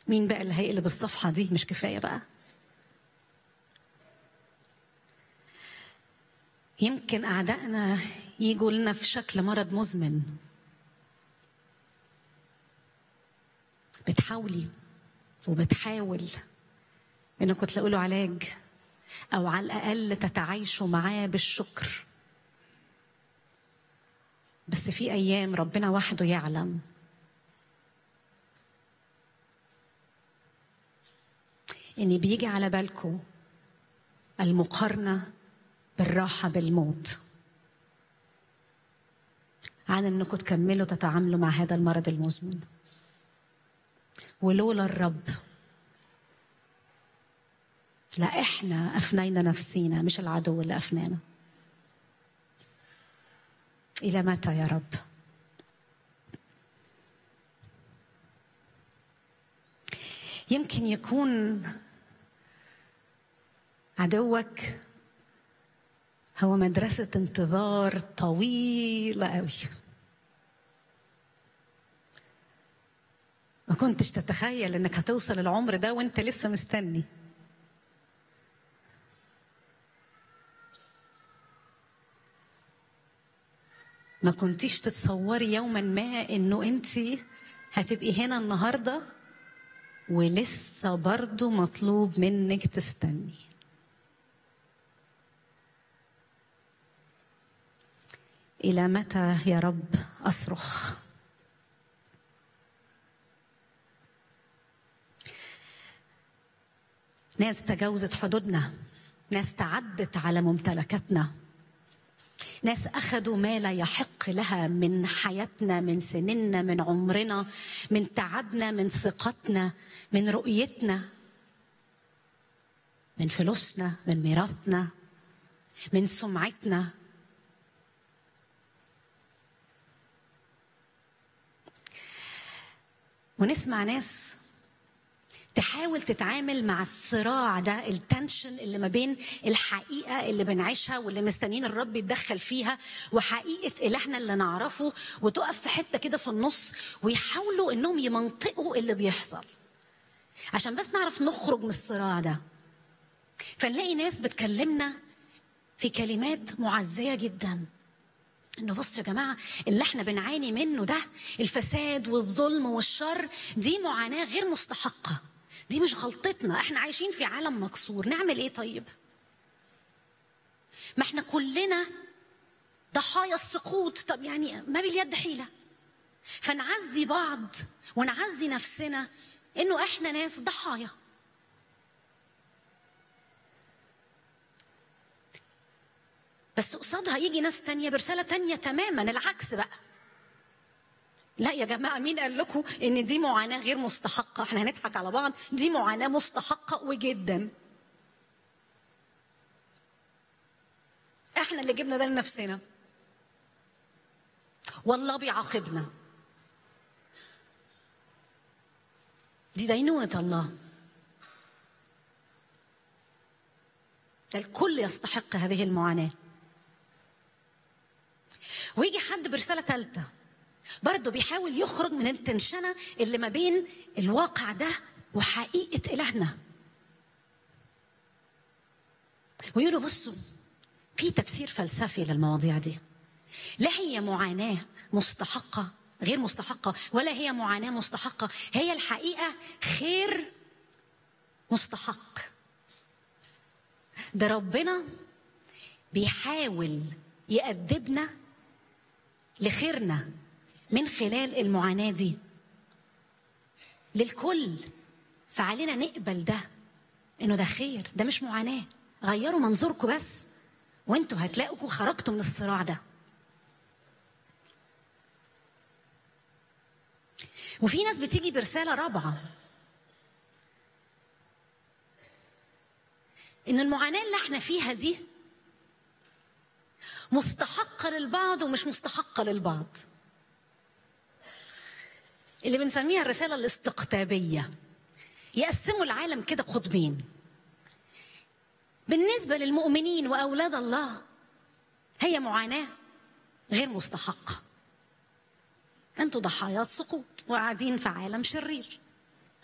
مين بقى اللي هيقلب الصفحة دي مش كفاية بقى يمكن أعدائنا يجوا لنا في شكل مرض مزمن بتحاولي وبتحاول انكم تلاقوا له علاج او على الاقل تتعايشوا معاه بالشكر بس في ايام ربنا وحده يعلم ان بيجي على بالكم المقارنه بالراحه بالموت عن انكم تكملوا تتعاملوا مع هذا المرض المزمن ولولا الرب لا احنا افنينا نفسينا مش العدو اللي افنانا الى متى يا رب يمكن يكون عدوك هو مدرسة انتظار طويلة قوي ما كنتش تتخيل انك هتوصل العمر ده وانت لسه مستني ما كنتيش تتصوري يوما ما انه انت هتبقي هنا النهارده ولسه برضه مطلوب منك تستني الى متى يا رب اصرخ ناس تجاوزت حدودنا ناس تعدت على ممتلكاتنا ناس أخذوا ما لا يحق لها من حياتنا من سننا من عمرنا من تعبنا من ثقتنا من رؤيتنا من فلوسنا من ميراثنا من سمعتنا ونسمع ناس تحاول تتعامل مع الصراع ده التنشن اللي ما بين الحقيقة اللي بنعيشها واللي مستنيين الرب يتدخل فيها وحقيقة إلهنا اللي نعرفه وتقف في حتة كده في النص ويحاولوا إنهم يمنطقوا اللي بيحصل عشان بس نعرف نخرج من الصراع ده فنلاقي ناس بتكلمنا في كلمات معزية جدا انه بصوا يا جماعه اللي احنا بنعاني منه ده الفساد والظلم والشر دي معاناه غير مستحقه دي مش غلطتنا احنا عايشين في عالم مكسور نعمل ايه طيب ما احنا كلنا ضحايا السقوط طب يعني ما باليد حيلة فنعزي بعض ونعزي نفسنا انه احنا ناس ضحايا بس قصادها يجي ناس تانية برسالة تانية تماما العكس بقى لا يا جماعة مين قال لكم إن دي معاناة غير مستحقة؟ إحنا هنضحك على بعض، دي معاناة مستحقة وجدا. إحنا اللي جبنا ده لنفسنا. والله بيعاقبنا. دي دينونة الله. الكل يستحق هذه المعاناة. ويجي حد برسالة ثالثة برضه بيحاول يخرج من التنشنة اللي ما بين الواقع ده وحقيقة إلهنا ويقولوا بصوا في تفسير فلسفي للمواضيع دي لا هي معاناة مستحقة غير مستحقة ولا هي معاناة مستحقة هي الحقيقة خير مستحق ده ربنا بيحاول يأدبنا لخيرنا من خلال المعاناة دي للكل فعلينا نقبل ده انه ده خير ده مش معاناة غيروا منظوركم بس وانتوا هتلاقوا خرجتوا من الصراع ده وفي ناس بتيجي برسالة رابعة ان المعاناة اللي احنا فيها دي مستحقة للبعض ومش مستحقة للبعض اللي بنسميها الرسالة الاستقطابية يقسموا العالم كده قطبين بالنسبة للمؤمنين وأولاد الله هي معاناة غير مستحقة أنتوا ضحايا السقوط وقاعدين في عالم شرير